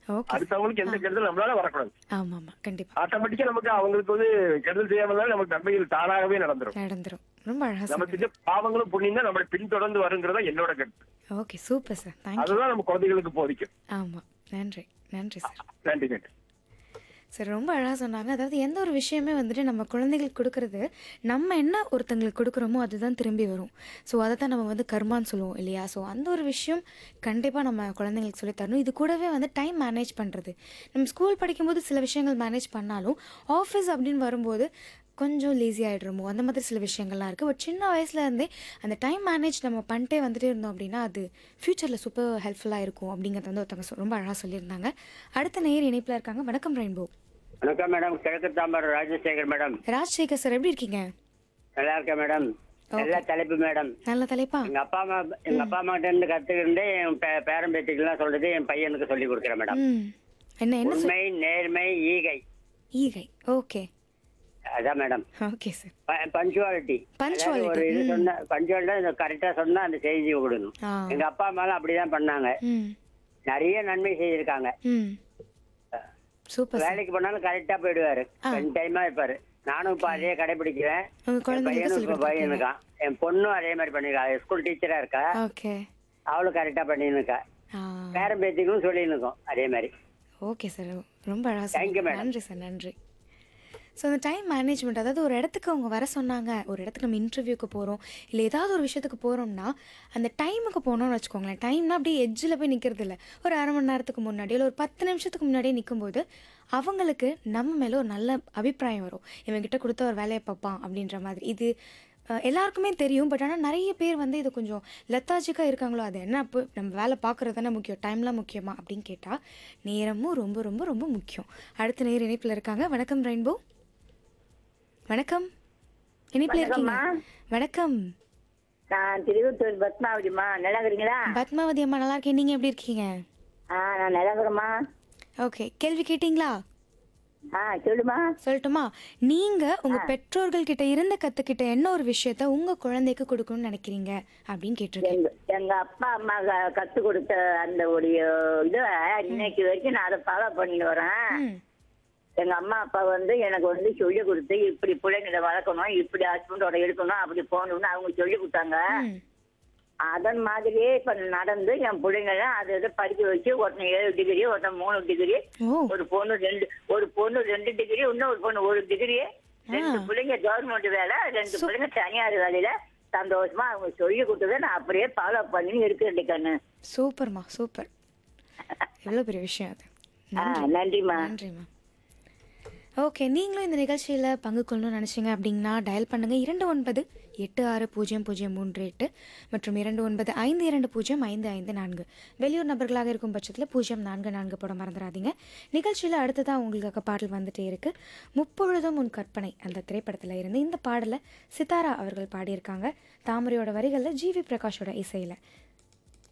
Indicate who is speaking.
Speaker 1: Okay
Speaker 2: அடுத்தவங்களுக்கு எந்த கெடுதல் நம்மளால வரக்கூடாது
Speaker 1: ஆமா ஆமா கண்டிப்பா
Speaker 2: ஆட்டோமேட்டிக்கா நமக்கு அவங்களுக்கு வந்து கெடுதல் செய்யாம இருந்தாலும் நமக்கு நன்மைகள் தானாகவே நடந்துரும்
Speaker 1: நடந்துரும் ரொம்ப அழகா
Speaker 2: நம்ம
Speaker 1: சொன்னீங்க
Speaker 2: செஞ்ச பாவங்களும் புண்ணியம் தான் நம்மளை பின்தொடர்ந்து வருங்கிறதா என்னோட கருத்து
Speaker 1: ஓகே சூப்பர் சார் தேங்க்யூ
Speaker 2: அதுதான் நம்ம குழந்தைகளுக்கு போதிக்கும்
Speaker 1: ஆமா நன்றி நன்றி சார்
Speaker 2: நன்றி நன்றி
Speaker 1: சரி ரொம்ப அழகாக சொன்னாங்க அதாவது எந்த ஒரு விஷயமே வந்துட்டு நம்ம குழந்தைகளுக்கு கொடுக்கறது நம்ம என்ன ஒருத்தங்களுக்கு கொடுக்குறோமோ அதுதான் திரும்பி வரும் ஸோ அதை தான் நம்ம வந்து கர்மான்னு சொல்லுவோம் இல்லையா ஸோ அந்த ஒரு விஷயம் கண்டிப்பாக நம்ம குழந்தைங்களுக்கு சொல்லி தரணும் இது கூடவே வந்து டைம் மேனேஜ் பண்ணுறது நம்ம ஸ்கூல் படிக்கும்போது சில விஷயங்கள் மேனேஜ் பண்ணாலும் ஆஃபீஸ் அப்படின்னு வரும்போது கொஞ்சம் லேசி ஆகிடுறோமோ அந்த மாதிரி சில விஷயங்கள்லாம் இருக்குது பட் சின்ன வயசுல இருந்தே அந்த டைம் மேனேஜ் நம்ம பண்ணிட்டே வந்துட்டே இருந்தோம் அப்படின்னா அது ஃப்யூச்சரில் சூப்பர் ஹெல்ப்ஃபுல்லாக இருக்கும் அப்படிங்கிறத வந்து ஒருத்தவங்க சொ- ரொம்ப அழகாக சொல்லியிருந்தாங்க அடுத்த நேர் இணைப்பில் இருக்காங்க வணக்கம் ரெயின்போ
Speaker 3: வணக்கம் மேடம் கிழக்கு தாம்பரம் ராஜசேகர் மேடம்
Speaker 1: ராஜசேகர் சார் எப்படி இருக்கீங்க
Speaker 3: நல்லா இருக்கேன் மேடம் நல்ல தலைப்பு மேடம்
Speaker 1: நல்ல தலைப்பா
Speaker 3: எங்க அப்பா அம்மா எங்க அப்பா அம்மா கிட்ட இருந்து கத்துக்கிட்டு என் பே- பேரன் பேத்திக்கெல்லாம் சொல்றது என் பையனுக்கு சொல்லி கொடுக்குறேன் மேடம்
Speaker 1: ம் என்ன என்ன சொல்
Speaker 3: உண்மை நேர்மை ஈகை
Speaker 1: ஈகை ஓகே
Speaker 3: அதான் madam
Speaker 1: okay sir
Speaker 3: punctuality
Speaker 1: Punctuality,
Speaker 3: ஒரு இது சொன்னா பஞ்சுவாலிட்டி கரெக்டா சொன்னா அந்த செய்தி விடணும்
Speaker 1: ஆ
Speaker 3: எங்க அப்பா அம்மாலாம் அப்படிதான் பண்ணாங்க
Speaker 1: ம்
Speaker 3: நிறைய நன்மை செய்திருக்காங்க
Speaker 1: ம் சூப்பர் சார்
Speaker 3: வேலைக்கு போனாலும் கரெக்டா போயிடுவாரு ரெண்டு டைமா இருப்பாரு நானும் இப்ப அதே கடைபிடிக்கிறேன்
Speaker 1: உங்க
Speaker 3: என்
Speaker 1: குழந்தைங்களுக்கு
Speaker 3: பையனும்
Speaker 1: சொல்லி
Speaker 3: இப்ப பையன் இருக்கான் என் பொண்ணும் அதே மாதிரி பண்ணிருக்கா ஸ்கூல் டீச்சரா இருக்கா
Speaker 1: ஓகே
Speaker 3: அவளும் கரெக்டா பண்ணின்னு இருக்கா
Speaker 1: ஆ
Speaker 3: பேரன் பேத்திக்கும் சொல்லின்னு இருக்கோம் அதே மாதிரி
Speaker 1: ஓகே சார் ரொம்ப அழகாக
Speaker 3: Thank you,
Speaker 1: சொன்னீங்க.
Speaker 3: madam.
Speaker 1: நன்றி சார் நன்றி ஸோ அந்த டைம் மேனேஜ்மெண்ட் அதாவது ஒரு இடத்துக்கு அவங்க வர சொன்னாங்க ஒரு இடத்துக்கு நம்ம இன்டர்வியூக்கு போகிறோம் இல்லை ஏதாவது ஒரு விஷயத்துக்கு போகிறோம்னா அந்த டைமுக்கு போனோம்னு வச்சுக்கோங்களேன் டைம்னா அப்படியே எட்ஜில் போய் நிற்கிறது இல்லை ஒரு அரை மணி நேரத்துக்கு முன்னாடி இல்லை ஒரு பத்து நிமிஷத்துக்கு முன்னாடியே நிற்கும்போது அவங்களுக்கு நம்ம மேலே ஒரு நல்ல அபிப்பிராயம் வரும் இவன்கிட்ட கொடுத்த ஒரு வேலையை பார்ப்பான் அப்படின்ற மாதிரி இது அஹ், எல்லாருக்குமே தெரியும் பட் ஆனால் நிறைய பேர் வந்து இது கொஞ்சம் லெத்தாஜிக்காக இருக்காங்களோ அது என்ன அப்போ நம்ம வேலை பார்க்குறது தானே முக்கியம் டைம்லாம் முக்கியமா அப்படின்னு கேட்டால் நேரமும் ரொம்ப ரொம்ப ரொம்ப முக்கியம் அடுத்த நேர் இணைப்பில் இருக்காங்க வணக்கம் ரெயின்போ வணக்கம் இணைப்பில் இருக்கீங்க வணக்கம்
Speaker 4: நான் திருவத்தூர் பத்மாவதிம்மா நல்லா இருக்கிறீங்களா
Speaker 1: பத்மாவதி அம்மா நல்லா இருக்கேன் நீங்கள் எப்படி இருக்கீங்க
Speaker 4: ஆ நான் நல்லா இருக்கிறேம்மா
Speaker 1: ஓகே கேள்வி கேட்டிங்களா
Speaker 4: ஆ சொல்லுமா
Speaker 1: சொல்லட்டுமா நீங்க உங்க பெற்றோர்கள் கிட்ட இருந்து கத்துக்கிட்ட என்ன ஒரு விஷயத்த உங்க குழந்தைக்கு கொடுக்கணும்னு நினைக்கிறீங்க அப்படின்னு கேட்டிருக்கேன்
Speaker 4: எங்க எங்க அப்பா அம்மா க- கத்து கொடுத்த அந்த ஒரு இது இன்னைக்கு வரைக்கும் நான் அதை ஃபாலோ பண்ணிட்டு வரேன்
Speaker 1: ம்,
Speaker 4: எங்க அம்மா அப்பா வந்து எனக்கு வந்து சொல்லி கொடுத்து இப்படி பிள்ளைங்களை வளர்க்கணும் இப்படி ஹஸ்பண்டோட இருக்கணும் அப்படி போகணும்னு அவங்க சொல்லி கொடுத்தாங்க
Speaker 1: ம்.
Speaker 4: அதன் மாதிரியே இப்ப நடந்து என் பிள்ளைங்களை அதை இதை படிக்க வச்சு ஒருத்தன் ஏழு டிகிரி ஒருத்தன் மூணு டிகிரி
Speaker 1: ஓ
Speaker 4: ஒரு பொண்ணு ரெண்டு ஒரு பொண்ணு ரெண்டு டிகிரி இன்னொரு பொண்ணு ஒரு டிகிரி ரெண்டு பிள்ளைங்க கவர்மெண்ட் வேலை ரெண்டு பிள்ளைங்க தனியார் வேலையில சந்தோஷமா அவங்க சொல்லி கொடுத்ததை நான் அப்படியே ஃபாலோ பண்ணி இருக்கிறேன் கண்ணு
Speaker 1: சூப்பர்மா சூப்பர் எவ்வளோ பெரிய விஷயம் அது
Speaker 4: ஆ, நன்றிம்மா
Speaker 1: நன்றிம்மா ஓகே நீங்களும் இந்த நிகழ்ச்சியில் பங்கு கொள்ளணும்னு நினச்சிங்க அப்படின்னா டயல் பண்ணுங்கள் இரண்டு ஒன்பது எட்டு ஆறு பூஜ்ஜியம் பூஜ்ஜியம் மூன்று எட்டு மற்றும் இரண்டு ஒன்பது ஐந்து இரண்டு பூஜ்ஜியம் ஐந்து ஐந்து நான்கு வெளியூர் நபர்களாக இருக்கும் பட்சத்தில் பூஜ்ஜியம் நான்கு நான்கு போட மறந்துடாதீங்க நிகழ்ச்சியில் அடுத்ததாக உங்களுக்காக பாடல் வந்துட்டே இருக்கு முப்பொழுதும் உன் கற்பனை அந்த திரைப்படத்தில் இருந்து இந்த பாடலை சித்தாரா அவர்கள் பாடியிருக்காங்க தாமரையோட வரிகளில் ஜிவி பிரகாஷோட இசையில்